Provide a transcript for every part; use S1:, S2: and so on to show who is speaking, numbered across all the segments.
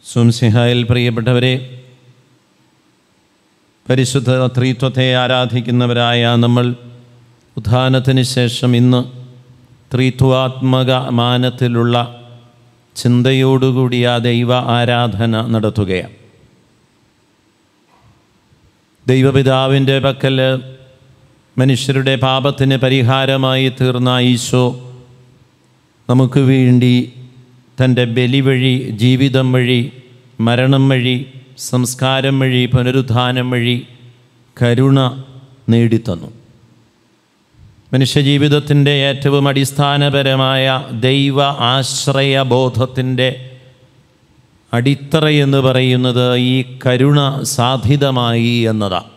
S1: സുംസിഹായിൽ പ്രിയപ്പെട്ടവരെ പരിശുദ്ധ ത്രീത്വത്തെ ആരാധിക്കുന്നവരായ നമ്മൾ ഉത്ഥാനത്തിന് ശേഷം ഇന്ന് ത്രിത്വാത്മക മാനത്തിലുള്ള ചിന്തയോടുകൂടിയ ദൈവ ആരാധന നടത്തുകയാണ് ദൈവപിതാവിൻ്റെ പക്കൽ മനുഷ്യരുടെ പാപത്തിന് പരിഹാരമായി തീർന്ന ഈശോ നമുക്ക് വേണ്ടി തൻ്റെ ബലി വഴി ജീവിതം വഴി മരണം വഴി സംസ്കാരം വഴി പുനരുദ്ധാനം വഴി കരുണ നേടിത്തന്നു മനുഷ്യജീവിതത്തിൻ്റെ ഏറ്റവും അടിസ്ഥാനപരമായ ദൈവ ആശ്രയ ബോധത്തിൻ്റെ അടിത്തറ എന്ന് പറയുന്നത് ഈ കരുണ സാധിതമായി എന്നതാണ്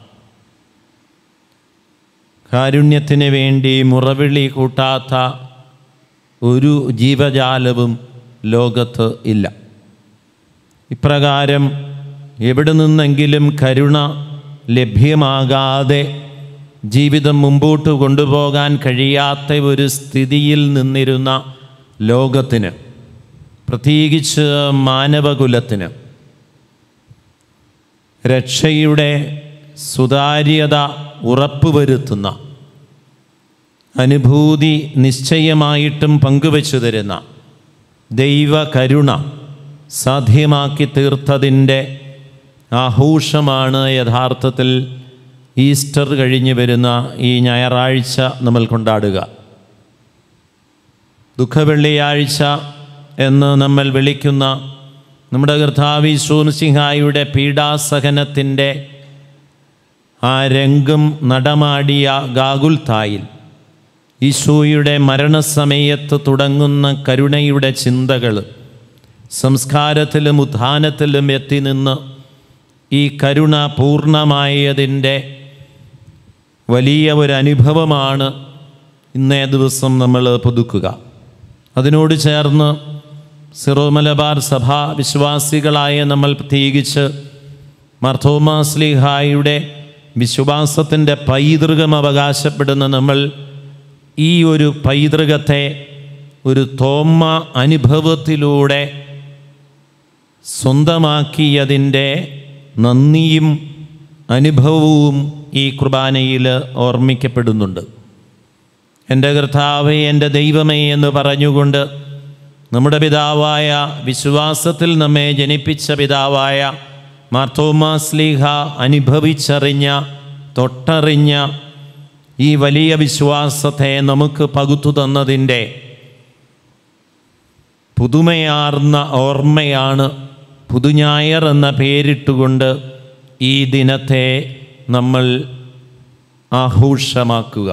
S1: കാരുണ്യത്തിന് വേണ്ടി മുറവിളി കൂട്ടാത്ത ഒരു ജീവജാലവും ലോകത്ത് ഇല്ല ഇപ്രകാരം എവിടെ നിന്നെങ്കിലും കരുണ ലഭ്യമാകാതെ ജീവിതം മുമ്പോട്ട് കൊണ്ടുപോകാൻ കഴിയാത്ത ഒരു സ്ഥിതിയിൽ നിന്നിരുന്ന ലോകത്തിന് പ്രത്യേകിച്ച് മാനവകുലത്തിന് രക്ഷയുടെ സുതാര്യത ഉറപ്പുവരുത്തുന്ന അനുഭൂതി നിശ്ചയമായിട്ടും പങ്കുവച്ചു തരുന്ന ദൈവ കരുണ സാധ്യമാക്കി തീർത്തതിൻ്റെ ആഘോഷമാണ് യഥാർത്ഥത്തിൽ ഈസ്റ്റർ കഴിഞ്ഞ് വരുന്ന ഈ ഞായറാഴ്ച നമ്മൾ കൊണ്ടാടുക ദുഃഖവെള്ളിയാഴ്ച എന്ന് നമ്മൾ വിളിക്കുന്ന നമ്മുടെ കർത്താവി സൂൻസിംഹായുടെ പീഡാസഹനത്തിൻ്റെ ആ രംഗം നടമാടിയ ഗാഗുൽത്തായിൽ ഈശോയുടെ മരണസമയത്ത് തുടങ്ങുന്ന കരുണയുടെ ചിന്തകൾ സംസ്കാരത്തിലും ഉത്ഥാനത്തിലും എത്തി നിന്ന് ഈ കരുണ പൂർണ്ണമായതിൻ്റെ വലിയ ഒരു അനുഭവമാണ് ഇന്നേ ദിവസം നമ്മൾ പുതുക്കുക അതിനോട് ചേർന്ന് സിറോ മലബാർ സഭ വിശ്വാസികളായ നമ്മൾ പ്രത്യേകിച്ച് മർത്തോമാസ്ലിഹായുടെ വിശ്വാസത്തിൻ്റെ പൈതൃകം അവകാശപ്പെടുന്ന നമ്മൾ ഈ ഒരു പൈതൃകത്തെ ഒരു തോമ്മ അനുഭവത്തിലൂടെ സ്വന്തമാക്കിയതിൻ്റെ നന്ദിയും അനുഭവവും ഈ കുർബാനയിൽ ഓർമ്മിക്കപ്പെടുന്നുണ്ട് എൻ്റെ കർത്താവേ എൻ്റെ ദൈവമേ എന്ന് പറഞ്ഞുകൊണ്ട് നമ്മുടെ പിതാവായ വിശ്വാസത്തിൽ നമ്മെ ജനിപ്പിച്ച പിതാവായ മാർത്തോമാസ്ലീഹ അനുഭവിച്ചറിഞ്ഞ തൊട്ടറിഞ്ഞ ഈ വലിയ വിശ്വാസത്തെ നമുക്ക് പകുത്തു തന്നതിൻ്റെ പുതുമയാർന്ന ഓർമ്മയാണ് പുതുഞായർ എന്ന പേരിട്ടുകൊണ്ട് ഈ ദിനത്തെ നമ്മൾ ആഘോഷമാക്കുക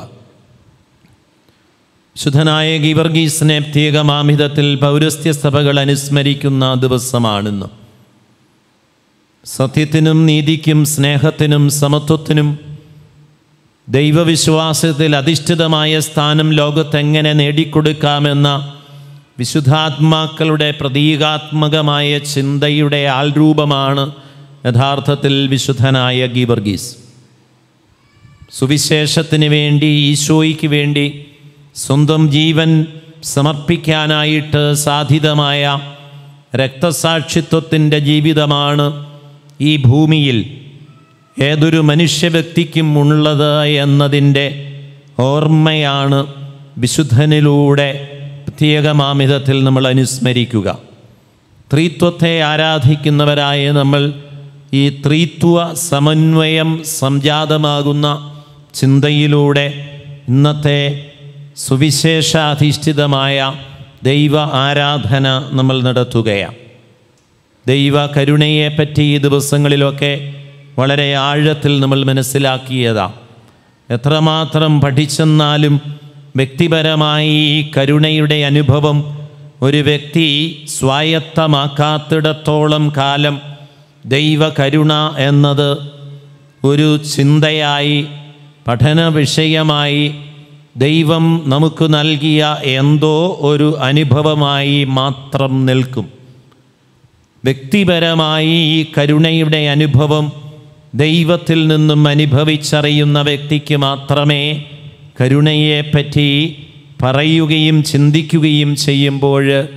S1: ശുദ്ധനായ ഗീവർഗീസിനെ പ്രത്യേക മാമിതത്തിൽ പൗരസ്ത്യ സഭകൾ അനുസ്മരിക്കുന്ന ദിവസമാണിന്ന് സത്യത്തിനും നീതിക്കും സ്നേഹത്തിനും സമത്വത്തിനും ദൈവവിശ്വാസത്തിൽ അധിഷ്ഠിതമായ സ്ഥാനം ലോകത്തെങ്ങനെ നേടിക്കൊടുക്കാമെന്ന വിശുദ്ധാത്മാക്കളുടെ പ്രതീകാത്മകമായ ചിന്തയുടെ ആൾരൂപമാണ് യഥാർത്ഥത്തിൽ വിശുദ്ധനായ ഗീവർഗീസ് സുവിശേഷത്തിന് വേണ്ടി ഈശോയ്ക്ക് വേണ്ടി സ്വന്തം ജീവൻ സമർപ്പിക്കാനായിട്ട് സാധിതമായ രക്തസാക്ഷിത്വത്തിൻ്റെ ജീവിതമാണ് ഈ ഭൂമിയിൽ ഏതൊരു മനുഷ്യ വ്യക്തിക്കും ഉള്ളത് എന്നതിൻ്റെ ഓർമ്മയാണ് വിശുദ്ധനിലൂടെ പ്രത്യേകമാമിതത്തിൽ നമ്മൾ അനുസ്മരിക്കുക ത്രിത്വത്തെ ആരാധിക്കുന്നവരായ നമ്മൾ ഈ ത്രിത്വ സമന്വയം സംജാതമാകുന്ന ചിന്തയിലൂടെ ഇന്നത്തെ സുവിശേഷാധിഷ്ഠിതമായ ദൈവ ആരാധന നമ്മൾ നടത്തുകയാണ് ദൈവ കരുണയെപ്പറ്റി ഈ ദിവസങ്ങളിലൊക്കെ വളരെ ആഴത്തിൽ നമ്മൾ മനസ്സിലാക്കിയതാണ് എത്രമാത്രം പഠിച്ചെന്നാലും വ്യക്തിപരമായി ഈ കരുണയുടെ അനുഭവം ഒരു വ്യക്തി സ്വായത്തമാക്കാത്തിടത്തോളം കാലം ദൈവ കരുണ എന്നത് ഒരു ചിന്തയായി പഠന വിഷയമായി ദൈവം നമുക്ക് നൽകിയ എന്തോ ഒരു അനുഭവമായി മാത്രം നിൽക്കും വ്യക്തിപരമായി ഈ കരുണയുടെ അനുഭവം ദൈവത്തിൽ നിന്നും അനുഭവിച്ചറിയുന്ന വ്യക്തിക്ക് മാത്രമേ കരുണയെപ്പറ്റി പറയുകയും ചിന്തിക്കുകയും ചെയ്യുമ്പോൾ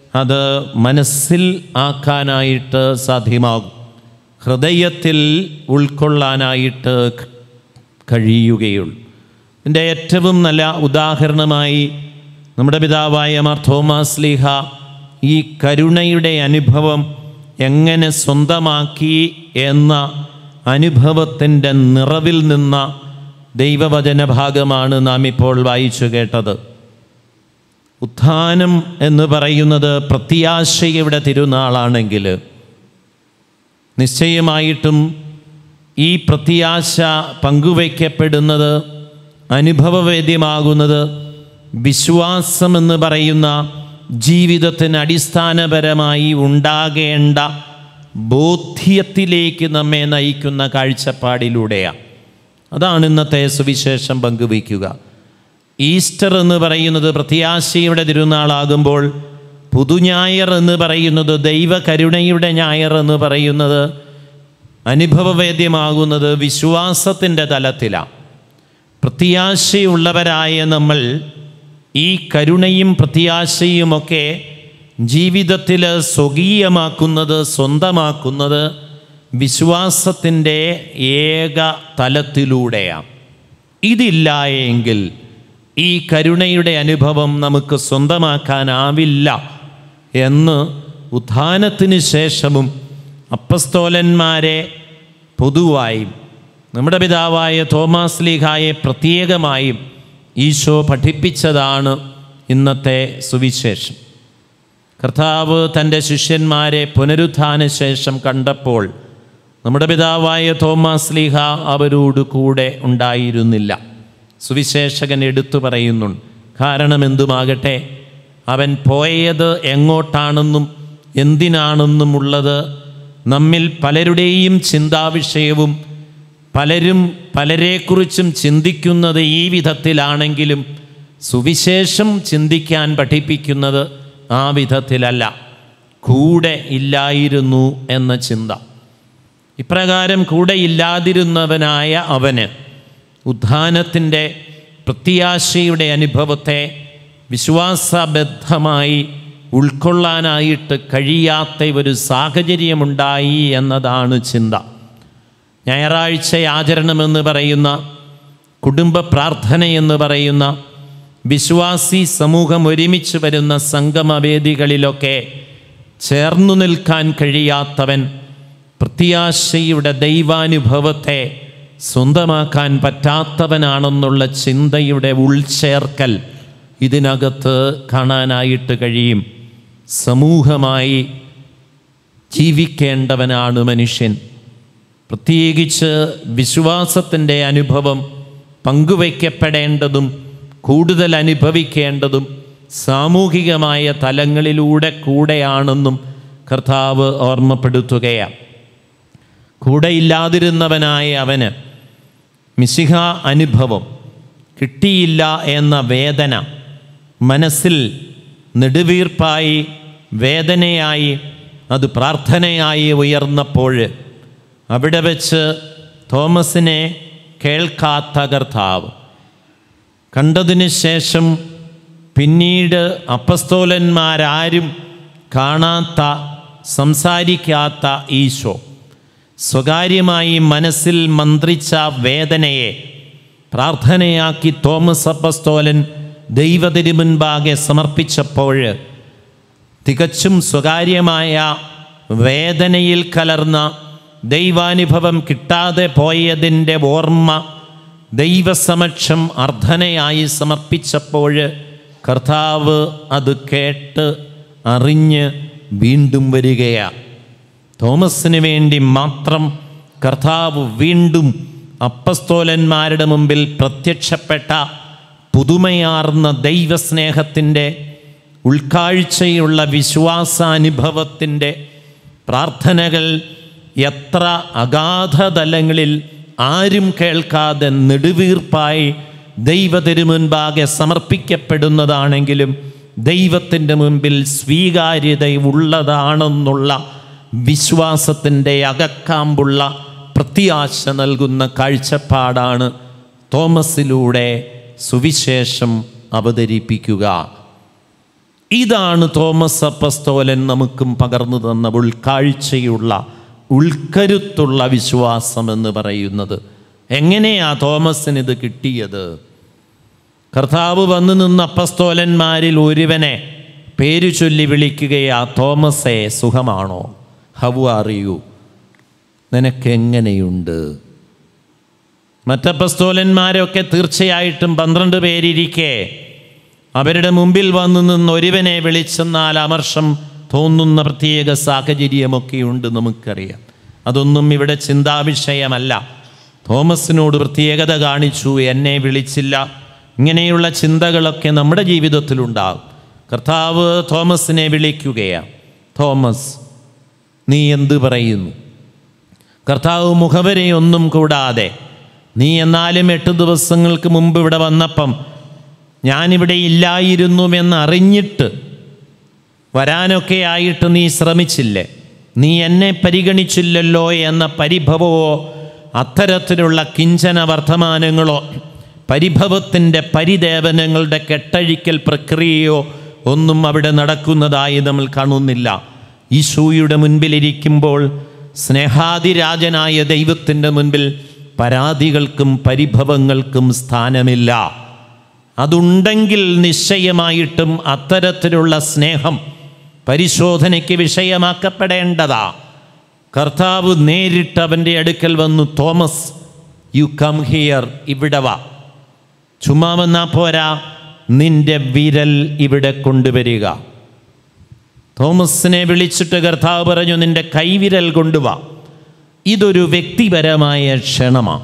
S1: അത് മനസ്സിൽ ആക്കാനായിട്ട് സാധ്യമാകും ഹൃദയത്തിൽ ഉൾക്കൊള്ളാനായിട്ട് ക- കഴിയുകയുള്ളൂ ഇതിൻ്റെ ഏറ്റവും നല്ല ഉദാഹരണമായി നമ്മുടെ പിതാവായ മാർ തോമാസ് ലീഹ ഈ കരുണയുടെ അനുഭവം എങ്ങനെ സ്വന്തമാക്കി എന്ന അനുഭവത്തിൻ്റെ നിറവിൽ നിന്ന ദൈവവചന ഭാഗമാണ് നാം ഇപ്പോൾ വായിച്ചു കേട്ടത് ഉത്ഥാനം എന്ന് പറയുന്നത് പ്രത്യാശയുടെ തിരുനാളാണെങ്കിൽ നിശ്ചയമായിട്ടും ഈ പ്രത്യാശ പങ്കുവയ്ക്കപ്പെടുന്നത് അനുഭവവേദ്യമാകുന്നത് വിശ്വാസമെന്ന് പറയുന്ന ജീവിതത്തിന് അടിസ്ഥാനപരമായി ഉണ്ടാകേണ്ട ബോധ്യത്തിലേക്ക് നമ്മെ നയിക്കുന്ന കാഴ്ചപ്പാടിലൂടെയാണ് അതാണ് ഇന്നത്തെ സുവിശേഷം പങ്കുവയ്ക്കുക ഈസ്റ്റർ എന്ന് പറയുന്നത് പ്രത്യാശയുടെ തിരുനാളാകുമ്പോൾ പുതുഞായർ എന്ന് പറയുന്നത് ദൈവകരുണയുടെ ഞായർ എന്ന് പറയുന്നത് അനുഭവവേദ്യമാകുന്നത് വിശ്വാസത്തിൻ്റെ തലത്തിലാണ് പ്രത്യാശയുള്ളവരായ നമ്മൾ ഈ കരുണയും പ്രത്യാശയുമൊക്കെ ജീവിതത്തിൽ സ്വകീയമാക്കുന്നത് സ്വന്തമാക്കുന്നത് വിശ്വാസത്തിൻ്റെ ഏക തലത്തിലൂടെയാണ് ഇതില്ല എങ്കിൽ ഈ കരുണയുടെ അനുഭവം നമുക്ക് സ്വന്തമാക്കാനാവില്ല എന്ന് ഉത്ഥാനത്തിന് ശേഷവും അപ്പസ്തോലന്മാരെ പൊതുവായും നമ്മുടെ പിതാവായ തോമാസ് ലീഹായെ പ്രത്യേകമായും ഈശോ പഠിപ്പിച്ചതാണ് ഇന്നത്തെ സുവിശേഷം കർത്താവ് തൻ്റെ ശിഷ്യന്മാരെ പുനരുത്ഥാന ശേഷം കണ്ടപ്പോൾ നമ്മുടെ പിതാവായ തോമാസ് ലീഹ അവരോട് കൂടെ ഉണ്ടായിരുന്നില്ല സുവിശേഷകൻ എടുത്തു പറയുന്നുണ്ട് കാരണം എന്തുമാകട്ടെ അവൻ പോയത് എങ്ങോട്ടാണെന്നും എന്തിനാണെന്നും ഉള്ളത് നമ്മിൽ പലരുടെയും ചിന്താവിഷയവും പലരും പലരെക്കുറിച്ചും ചിന്തിക്കുന്നത് ഈ വിധത്തിലാണെങ്കിലും സുവിശേഷം ചിന്തിക്കാൻ പഠിപ്പിക്കുന്നത് ആ വിധത്തിലല്ല കൂടെ ഇല്ലായിരുന്നു എന്ന ചിന്ത ഇപ്രകാരം കൂടെ ഇല്ലാതിരുന്നവനായ അവന് ഉത്ഥാനത്തിൻ്റെ പ്രത്യാശയുടെ അനുഭവത്തെ വിശ്വാസബദ്ധമായി ഉൾക്കൊള്ളാനായിട്ട് കഴിയാത്ത ഒരു സാഹചര്യമുണ്ടായി എന്നതാണ് ചിന്ത ഞായറാഴ്ച ആചരണമെന്ന് പറയുന്ന കുടുംബ പ്രാർത്ഥനയെന്ന് പറയുന്ന വിശ്വാസി സമൂഹം ഒരുമിച്ച് വരുന്ന സംഗമവേദികളിലൊക്കെ ചേർന്നു നിൽക്കാൻ കഴിയാത്തവൻ പ്രത്യാശയുടെ ദൈവാനുഭവത്തെ സ്വന്തമാക്കാൻ പറ്റാത്തവനാണെന്നുള്ള ചിന്തയുടെ ഉൾച്ചേർക്കൽ ഇതിനകത്ത് കാണാനായിട്ട് കഴിയും സമൂഹമായി ജീവിക്കേണ്ടവനാണ് മനുഷ്യൻ പ്രത്യേകിച്ച് വിശ്വാസത്തിൻ്റെ അനുഭവം പങ്കുവയ്ക്കപ്പെടേണ്ടതും കൂടുതൽ അനുഭവിക്കേണ്ടതും സാമൂഹികമായ തലങ്ങളിലൂടെ കൂടെയാണെന്നും കർത്താവ് ഓർമ്മപ്പെടുത്തുകയാണ് കൂടെയില്ലാതിരുന്നവനായ അവന് മിശിഹ അനുഭവം കിട്ടിയില്ല എന്ന വേദന മനസ്സിൽ നെടുവീർപ്പായി വേദനയായി അത് പ്രാർത്ഥനയായി ഉയർന്നപ്പോൾ അവിടെ വെച്ച് തോമസിനെ കേൾക്കാത്ത കർത്താവ് കണ്ടതിന് ശേഷം പിന്നീട് അപ്പസ്തോലന്മാരാരും കാണാത്ത സംസാരിക്കാത്ത ഈശോ സ്വകാര്യമായി മനസ്സിൽ മന്ത്രിച്ച വേദനയെ പ്രാർത്ഥനയാക്കി തോമസ് അപ്പസ്തോലൻ ദൈവത്തിനു മുൻപാകെ സമർപ്പിച്ചപ്പോൾ തികച്ചും സ്വകാര്യമായ വേദനയിൽ കലർന്ന ദൈവാനുഭവം കിട്ടാതെ പോയതിൻ്റെ ഓർമ്മ ദൈവസമക്ഷം അർദ്ധനയായി സമർപ്പിച്ചപ്പോൾ കർത്താവ് അത് കേട്ട് അറിഞ്ഞ് വീണ്ടും വരികയാണ് തോമസിന് വേണ്ടി മാത്രം കർത്താവ് വീണ്ടും അപ്പസ്തോലന്മാരുടെ മുമ്പിൽ പ്രത്യക്ഷപ്പെട്ട പുതുമയാർന്ന ദൈവസ്നേഹത്തിൻ്റെ ഉൾക്കാഴ്ചയുള്ള വിശ്വാസാനുഭവത്തിൻ്റെ പ്രാർത്ഥനകൾ എത്ര അഗാധതലങ്ങളിൽ ആരും കേൾക്കാതെ നെടുവീർപ്പായി ദൈവത്തിരുമുൻപാകെ സമർപ്പിക്കപ്പെടുന്നതാണെങ്കിലും ദൈവത്തിൻ്റെ മുൻപിൽ സ്വീകാര്യത ഉള്ളതാണെന്നുള്ള വിശ്വാസത്തിൻ്റെ അകക്കാമ്പുള്ള പ്രത്യാശ നൽകുന്ന കാഴ്ചപ്പാടാണ് തോമസിലൂടെ സുവിശേഷം അവതരിപ്പിക്കുക ഇതാണ് തോമസ് അപ്പസ്തോലൻ നമുക്കും പകർന്നു തന്ന ഉൾക്കാഴ്ചയുള്ള ഉൾക്കരുത്തുള്ള വിശ്വാസം എന്ന് പറയുന്നത് എങ്ങനെയാ തോമസിന് ഇത് കിട്ടിയത് കർത്താവ് വന്നു നിന്ന അപ്പസ്തോലന്മാരിൽ ഒരുവനെ പേരു ചൊല്ലി വിളിക്കുകയാ തോമസേ സുഖമാണോ ഹൗ ആർ യു നിനക്കെങ്ങനെയുണ്ട് മറ്റപ്പസ്തോലന്മാരൊക്കെ തീർച്ചയായിട്ടും പന്ത്രണ്ട് പേരിരിക്കെ അവരുടെ മുമ്പിൽ വന്നു നിന്ന് ഒരുവനെ വിളിച്ചെന്നാൽ അമർഷം തോന്നുന്ന പ്രത്യേക സാഹചര്യമൊക്കെയുണ്ട് നമുക്കറിയാം അതൊന്നും ഇവിടെ ചിന്താവിഷയമല്ല തോമസിനോട് പ്രത്യേകത കാണിച്ചു എന്നെ വിളിച്ചില്ല ഇങ്ങനെയുള്ള ചിന്തകളൊക്കെ നമ്മുടെ ജീവിതത്തിലുണ്ടാകും കർത്താവ് തോമസിനെ വിളിക്കുകയാണ് തോമസ് നീ എന്ത് പറയുന്നു കർത്താവ് മുഖവരെയൊന്നും കൂടാതെ നീ എന്നാലും എട്ട് ദിവസങ്ങൾക്ക് മുമ്പ് ഇവിടെ വന്നപ്പം ഞാനിവിടെ ഇല്ലായിരുന്നുവെന്ന് അറിഞ്ഞിട്ട് വരാനൊക്കെ ആയിട്ട് നീ ശ്രമിച്ചില്ലേ നീ എന്നെ പരിഗണിച്ചില്ലല്ലോ എന്ന പരിഭവമോ അത്തരത്തിലുള്ള കിഞ്ചന വർത്തമാനങ്ങളോ പരിഭവത്തിൻ്റെ പരിദേവനങ്ങളുടെ കെട്ടഴിക്കൽ പ്രക്രിയയോ ഒന്നും അവിടെ നടക്കുന്നതായി നമ്മൾ കാണുന്നില്ല ഈശോയുടെ മുൻപിലിരിക്കുമ്പോൾ സ്നേഹാതിരാജനായ ദൈവത്തിൻ്റെ മുൻപിൽ പരാതികൾക്കും പരിഭവങ്ങൾക്കും സ്ഥാനമില്ല അതുണ്ടെങ്കിൽ നിശ്ചയമായിട്ടും അത്തരത്തിലുള്ള സ്നേഹം പരിശോധനയ്ക്ക് വിഷയമാക്കപ്പെടേണ്ടതാ കർത്താവ് നേരിട്ട് അവൻ്റെ അടുക്കൽ വന്നു തോമസ് യു കം ഹിയർ ഇവിടെ വാ ചുമ്മാ വന്നാ പോരാ നിന്റെ വിരൽ ഇവിടെ കൊണ്ടുവരിക തോമസിനെ വിളിച്ചിട്ട് കർത്താവ് പറഞ്ഞു നിന്റെ കൈവിരൽ കൊണ്ടുവാ ഇതൊരു വ്യക്തിപരമായ ക്ഷണമാണ്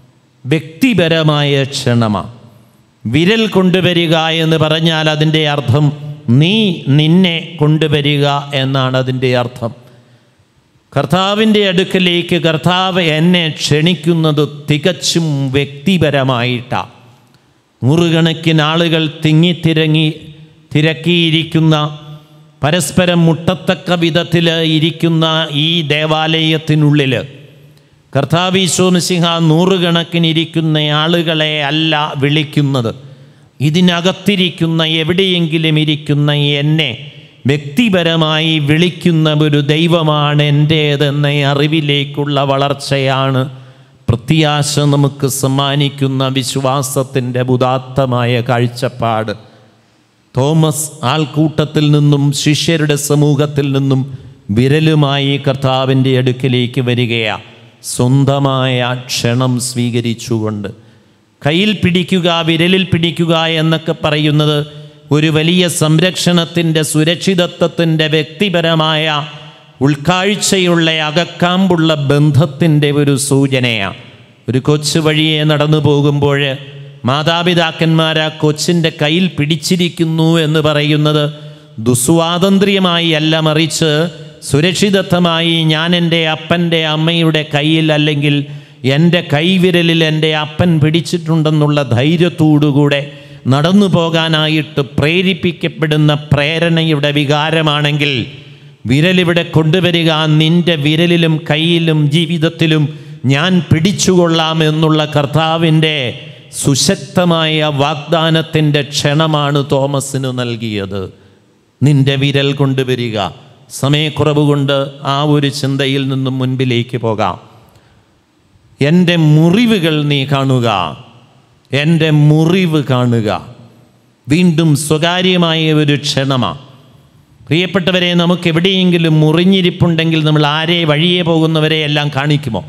S1: വ്യക്തിപരമായ ക്ഷണമാണ് വിരൽ കൊണ്ടുവരിക എന്ന് പറഞ്ഞാൽ അതിൻ്റെ അർത്ഥം നീ നിന്നെ കൊണ്ടുവരിക എന്നാണ് അതിൻ്റെ അർത്ഥം കർത്താവിൻ്റെ അടുക്കലേക്ക് കർത്താവ് എന്നെ ക്ഷണിക്കുന്നത് തികച്ചും വ്യക്തിപരമായിട്ടാണ് നൂറുകണക്കിന് ആളുകൾ തിങ്ങിത്തിരങ്ങി തിരക്കിയിരിക്കുന്ന പരസ്പരം മുട്ടത്തക്ക വിധത്തിൽ ഇരിക്കുന്ന ഈ ദേവാലയത്തിനുള്ളിൽ കർത്താവീശോമിസിഹ നൂറുകണക്കിന് ഇരിക്കുന്ന ആളുകളെ അല്ല വിളിക്കുന്നത് ഇതിനകത്തിരിക്കുന്ന എവിടെയെങ്കിലും ഇരിക്കുന്ന എന്നെ വ്യക്തിപരമായി വിളിക്കുന്ന ഒരു ദൈവമാണ് എൻ്റേതെന്ന അറിവിലേക്കുള്ള വളർച്ചയാണ് പ്രത്യാശ നമുക്ക് സമ്മാനിക്കുന്ന വിശ്വാസത്തിൻ്റെ ഉദാത്തമായ കാഴ്ചപ്പാട് തോമസ് ആൾക്കൂട്ടത്തിൽ നിന്നും ശിഷ്യരുടെ സമൂഹത്തിൽ നിന്നും വിരലുമായി കർത്താവിൻ്റെ അടുക്കിലേക്ക് വരികയാണ് സ്വന്തമായ ക്ഷണം സ്വീകരിച്ചുകൊണ്ട് കയ്യിൽ പിടിക്കുക വിരലിൽ പിടിക്കുക എന്നൊക്കെ പറയുന്നത് ഒരു വലിയ സംരക്ഷണത്തിൻ്റെ സുരക്ഷിതത്വത്തിൻ്റെ വ്യക്തിപരമായ ഉൾക്കാഴ്ചയുള്ള അകക്കാമ്പുള്ള ബന്ധത്തിൻ്റെ ഒരു സൂചനയാണ് ഒരു കൊച്ചു വഴിയെ നടന്നു പോകുമ്പോൾ മാതാപിതാക്കന്മാർ ആ കൊച്ചിൻ്റെ കയ്യിൽ പിടിച്ചിരിക്കുന്നു എന്ന് പറയുന്നത് ദുസ്വാതന്ത്ര്യമായി അല്ല മറിച്ച് സുരക്ഷിതത്വമായി ഞാൻ എൻ്റെ അപ്പൻ്റെ അമ്മയുടെ കയ്യിൽ അല്ലെങ്കിൽ എൻ്റെ കൈവിരലിൽ എൻ്റെ അപ്പൻ പിടിച്ചിട്ടുണ്ടെന്നുള്ള ധൈര്യത്തോടുകൂടെ നടന്നു പോകാനായിട്ട് പ്രേരിപ്പിക്കപ്പെടുന്ന പ്രേരണയുടെ വികാരമാണെങ്കിൽ വിരലിവിടെ കൊണ്ടുവരിക നിന്റെ വിരലിലും കയ്യിലും ജീവിതത്തിലും ഞാൻ പിടിച്ചുകൊള്ളാം എന്നുള്ള കർത്താവിൻ്റെ സുശക്തമായ വാഗ്ദാനത്തിൻ്റെ ക്ഷണമാണ് തോമസിന് നൽകിയത് നിന്റെ വിരൽ കൊണ്ടുവരിക സമയക്കുറവ് കൊണ്ട് ആ ഒരു ചിന്തയിൽ നിന്നും മുൻപിലേക്ക് പോകാം എൻ്റെ മുറിവുകൾ നീ കാണുക എൻ്റെ മുറിവ് കാണുക വീണ്ടും സ്വകാര്യമായ ഒരു ക്ഷണമാണ് പ്രിയപ്പെട്ടവരെ നമുക്ക് എവിടെയെങ്കിലും മുറിഞ്ഞിരിപ്പുണ്ടെങ്കിൽ നമ്മൾ ആരെ വഴിയെ പോകുന്നവരെ എല്ലാം കാണിക്കുമോ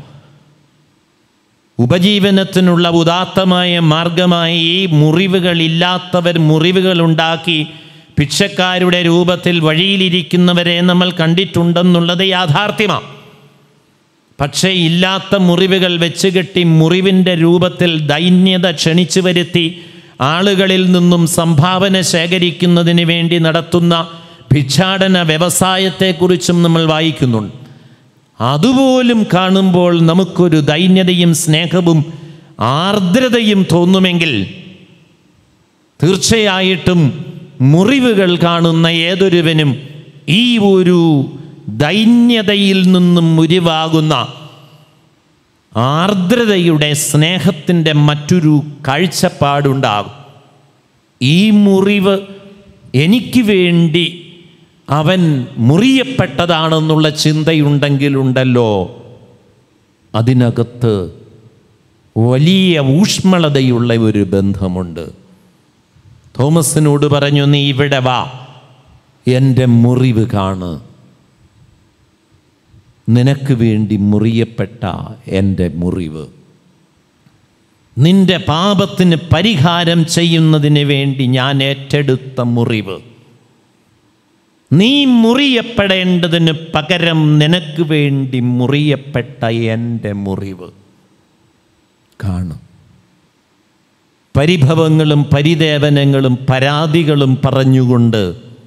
S1: ഉപജീവനത്തിനുള്ള ഉദാത്തമായ മാർഗമായി ഈ മുറിവുകൾ ഇല്ലാത്തവർ മുറിവുകൾ ഉണ്ടാക്കി ഭിക്ഷക്കാരുടെ രൂപത്തിൽ വഴിയിലിരിക്കുന്നവരെ നമ്മൾ കണ്ടിട്ടുണ്ടെന്നുള്ളത് യാഥാർത്ഥ്യമാണ് പക്ഷേ ഇല്ലാത്ത മുറിവുകൾ വെച്ച് കെട്ടി മുറിവിൻ്റെ രൂപത്തിൽ ദൈന്യത ക്ഷണിച്ചു വരുത്തി ആളുകളിൽ നിന്നും സംഭാവന ശേഖരിക്കുന്നതിന് വേണ്ടി നടത്തുന്ന ഭിക്ഷാടന വ്യവസായത്തെക്കുറിച്ചും നമ്മൾ വായിക്കുന്നുണ്ട് അതുപോലും കാണുമ്പോൾ നമുക്കൊരു ദൈന്യതയും സ്നേഹവും ആർദ്രതയും തോന്നുമെങ്കിൽ തീർച്ചയായിട്ടും മുറിവുകൾ കാണുന്ന ഏതൊരുവനും ഈ ഒരു ദൈന്യതയിൽ നിന്നും ഉരുവാകുന്ന ആർദ്രതയുടെ സ്നേഹത്തിൻ്റെ മറ്റൊരു കാഴ്ചപ്പാടുണ്ടാകും ഈ മുറിവ് എനിക്ക് വേണ്ടി അവൻ മുറിയപ്പെട്ടതാണെന്നുള്ള ചിന്തയുണ്ടെങ്കിലുണ്ടല്ലോ അതിനകത്ത് വലിയ ഊഷ്മളതയുള്ള ഒരു ബന്ധമുണ്ട് തോമസിനോട് പറഞ്ഞു നീ ഇവിടെ വാ എൻ്റെ മുറിവ് കാണ് നിനക്ക് വേണ്ടി മുറിയപ്പെട്ട എൻ്റെ മുറിവ് നിന്റെ പാപത്തിന് പരിഹാരം ചെയ്യുന്നതിന് വേണ്ടി ഞാൻ ഏറ്റെടുത്ത മുറിവ് നീ മുറിയപ്പെടേണ്ടതിന് പകരം നിനക്ക് വേണ്ടി മുറിയപ്പെട്ട എൻ്റെ മുറിവ് കാണും പരിഭവങ്ങളും പരിദേവനങ്ങളും പരാതികളും പറഞ്ഞുകൊണ്ട്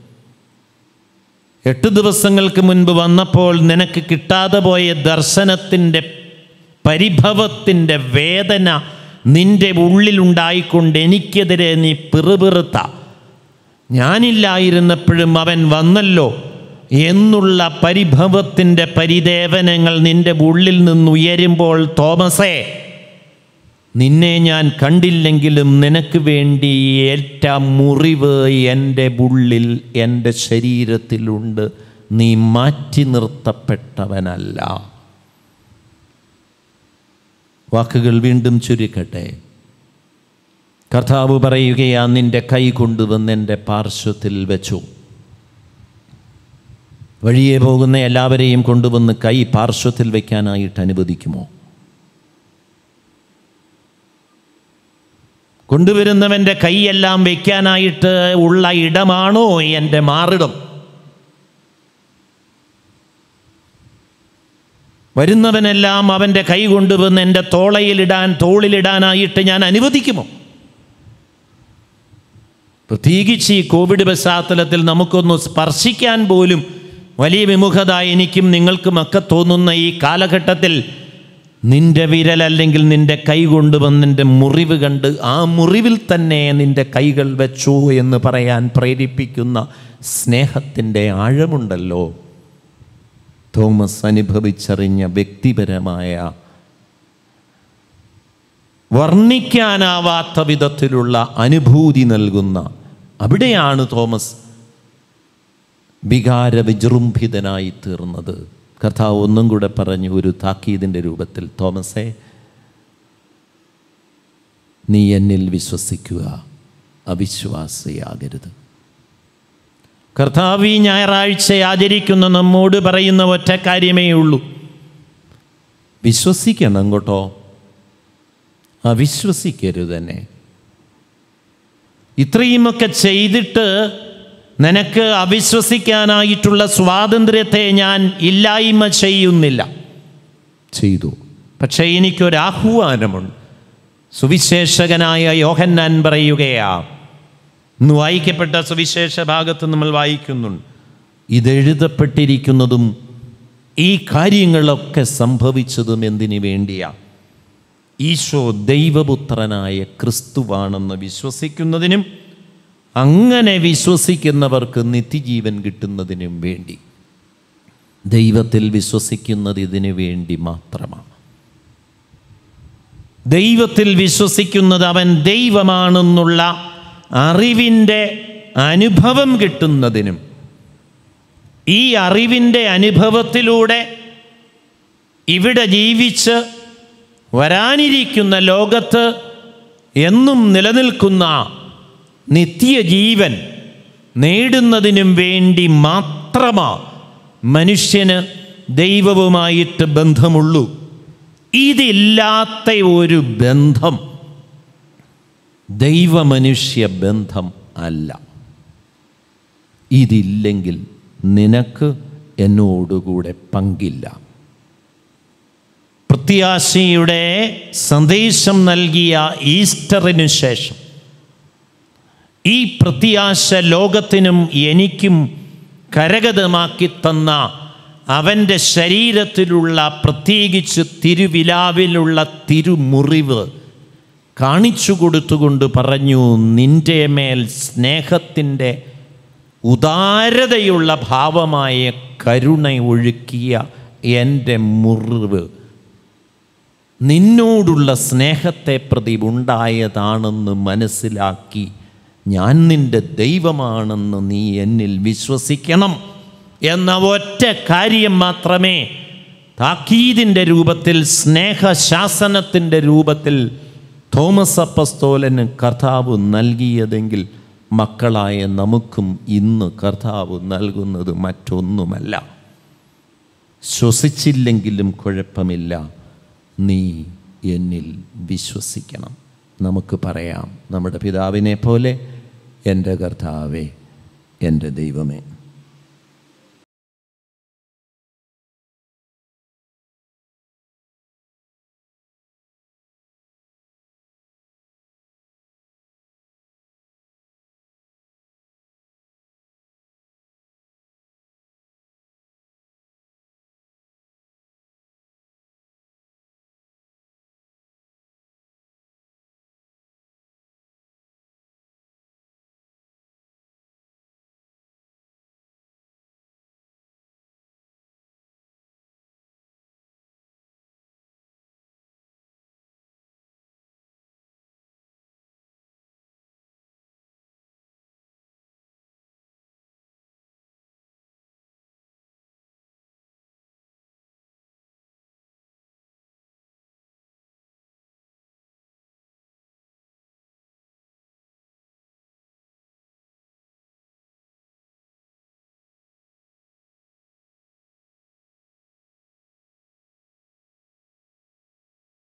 S1: എട്ട് ദിവസങ്ങൾക്ക് മുൻപ് വന്നപ്പോൾ നിനക്ക് കിട്ടാതെ പോയ ദർശനത്തിൻ്റെ പരിഭവത്തിൻ്റെ വേദന നിന്റെ ഉള്ളിലുണ്ടായിക്കൊണ്ട് എനിക്കെതിരെ നീ പിറുപിറുത്ത ഞാനില്ലായിരുന്നപ്പോഴും അവൻ വന്നല്ലോ എന്നുള്ള പരിഭവത്തിൻ്റെ പരിദേവനങ്ങൾ നിന്റെ ഉള്ളിൽ നിന്നുയരുമ്പോൾ തോമസേ നിന്നെ ഞാൻ കണ്ടില്ലെങ്കിലും നിനക്ക് വേണ്ടി ഏറ്റ മുറിവ് എൻ്റെ ഉള്ളിൽ എൻ്റെ ശരീരത്തിലുണ്ട് നീ മാറ്റി നിർത്തപ്പെട്ടവനല്ല വാക്കുകൾ വീണ്ടും ചുരുക്കട്ടെ കർത്താവ് പറയുകയാ നിന്റെ കൈ കൊണ്ടുവന്ന് എൻ്റെ പാർശ്വത്തിൽ വെച്ചു വഴിയെ പോകുന്ന എല്ലാവരെയും കൊണ്ടുവന്ന് കൈ പാർശ്വത്തിൽ വയ്ക്കാനായിട്ട് അനുവദിക്കുമോ കൊണ്ടുവരുന്നവൻ്റെ കൈയെല്ലാം വയ്ക്കാനായിട്ട് ഉള്ള ഇടമാണോ എൻ്റെ മാറിടം വരുന്നവനെല്ലാം അവൻ്റെ കൈ കൊണ്ടുവന്ന് എൻ്റെ തോളയിലിടാൻ തോളിലിടാനായിട്ട് ഞാൻ അനുവദിക്കുമോ പ്രത്യേകിച്ച് ഈ കോവിഡ് പശ്ചാത്തലത്തിൽ നമുക്കൊന്ന് സ്പർശിക്കാൻ പോലും വലിയ വിമുഖത എനിക്കും നിങ്ങൾക്കുമൊക്കെ തോന്നുന്ന ഈ കാലഘട്ടത്തിൽ നിന്റെ വിരൽ അല്ലെങ്കിൽ നിന്റെ കൈ കൊണ്ടുവന്ന് നിന്റെ മുറിവ് കണ്ട് ആ മുറിവിൽ തന്നെ നിന്റെ കൈകൾ വെച്ചു എന്ന് പറയാൻ പ്രേരിപ്പിക്കുന്ന സ്നേഹത്തിൻ്റെ ആഴമുണ്ടല്ലോ തോമസ് അനുഭവിച്ചറിഞ്ഞ വ്യക്തിപരമായ വർണ്ണിക്കാനാവാത്ത വിധത്തിലുള്ള അനുഭൂതി നൽകുന്ന അവിടെയാണ് തോമസ് വികാര വിജൃംഭിതനായി തീർന്നത് കർത്താവ് ഒന്നും കൂടെ പറഞ്ഞു ഒരു താക്കീതിൻ്റെ രൂപത്തിൽ തോമസേ നീ എന്നിൽ വിശ്വസിക്കുക അവിശ്വാസിയാകരുത് കർത്താവ് ഈ ഞായറാഴ്ച ആചരിക്കുന്ന നമ്മോട് പറയുന്ന ഒറ്റ കാര്യമേ ഉള്ളൂ വിശ്വസിക്കണം കേട്ടോ അവിശ്വസിക്കരുത് തന്നെ ഇത്രയുമൊക്കെ ചെയ്തിട്ട് നിനക്ക് അവിശ്വസിക്കാനായിട്ടുള്ള സ്വാതന്ത്ര്യത്തെ ഞാൻ ഇല്ലായ്മ ചെയ്യുന്നില്ല ചെയ്തു പക്ഷേ എനിക്കൊരാഹ്വാനമുണ്ട് സുവിശേഷകനായ യോഹന്നാൻ പറയുകയാ ഇന്ന് വായിക്കപ്പെട്ട സുവിശേഷ ഭാഗത്ത് നമ്മൾ വായിക്കുന്നുണ്ട് ഇതെഴുതപ്പെട്ടിരിക്കുന്നതും ഈ കാര്യങ്ങളൊക്കെ സംഭവിച്ചതും എന്തിനു വേണ്ടിയാ ഈശോ ദൈവപുത്രനായ ക്രിസ്തുവാണെന്ന് വിശ്വസിക്കുന്നതിനും അങ്ങനെ വിശ്വസിക്കുന്നവർക്ക് നിത്യജീവൻ കിട്ടുന്നതിനും വേണ്ടി ദൈവത്തിൽ വിശ്വസിക്കുന്നത് ഇതിനു വേണ്ടി മാത്രമാണ് ദൈവത്തിൽ വിശ്വസിക്കുന്നത് അവൻ ദൈവമാണെന്നുള്ള അറിവിൻ്റെ അനുഭവം കിട്ടുന്നതിനും ഈ അറിവിൻ്റെ അനുഭവത്തിലൂടെ ഇവിടെ ജീവിച്ച് വരാനിരിക്കുന്ന ലോകത്ത് എന്നും നിലനിൽക്കുന്ന നിത്യജീവൻ നേടുന്നതിനും വേണ്ടി മാത്രമാ മനുഷ്യന് ദൈവവുമായിട്ട് ബന്ധമുള്ളൂ ഇതില്ലാത്ത ഒരു ബന്ധം ദൈവമനുഷ്യ ബന്ധം അല്ല ഇതില്ലെങ്കിൽ നിനക്ക് എന്നോടുകൂടെ പങ്കില്ല പ്രത്യാശയുടെ സന്ദേശം നൽകിയ ഈസ്റ്ററിനു ശേഷം ഈ പ്രത്യാശ ലോകത്തിനും എനിക്കും കരഗതമാക്കി തന്ന അവൻ്റെ ശരീരത്തിലുള്ള പ്രത്യേകിച്ച് തിരുവിലാവിലുള്ള തിരുമുറിവ് കാണിച്ചു കൊടുത്തുകൊണ്ട് പറഞ്ഞു നിൻ്റെ മേൽ സ്നേഹത്തിൻ്റെ ഉദാരതയുള്ള ഭാവമായ കരുണ ഒഴുക്കിയ എൻ്റെ മുറിവ് നിന്നോടുള്ള സ്നേഹത്തെ പ്രതി ഉണ്ടായതാണെന്ന് മനസ്സിലാക്കി ഞാൻ നിൻ്റെ ദൈവമാണെന്ന് നീ എന്നിൽ വിശ്വസിക്കണം എന്ന ഒറ്റ കാര്യം മാത്രമേ താക്കീതിൻ്റെ രൂപത്തിൽ സ്നേഹശാസനത്തിൻ്റെ രൂപത്തിൽ തോമസ് അപ്പസ്തോലന് കർത്താവ് നൽകിയതെങ്കിൽ മക്കളായ നമുക്കും ഇന്ന് കർത്താവ് നൽകുന്നത് മറ്റൊന്നുമല്ല ശ്വസിച്ചില്ലെങ്കിലും കുഴപ്പമില്ല നീ എന്നിൽ വിശ്വസിക്കണം നമുക്ക് പറയാം നമ്മുടെ പിതാവിനെ പോലെ എൻ്റെ കർത്താവേ എൻ്റെ ദൈവമേ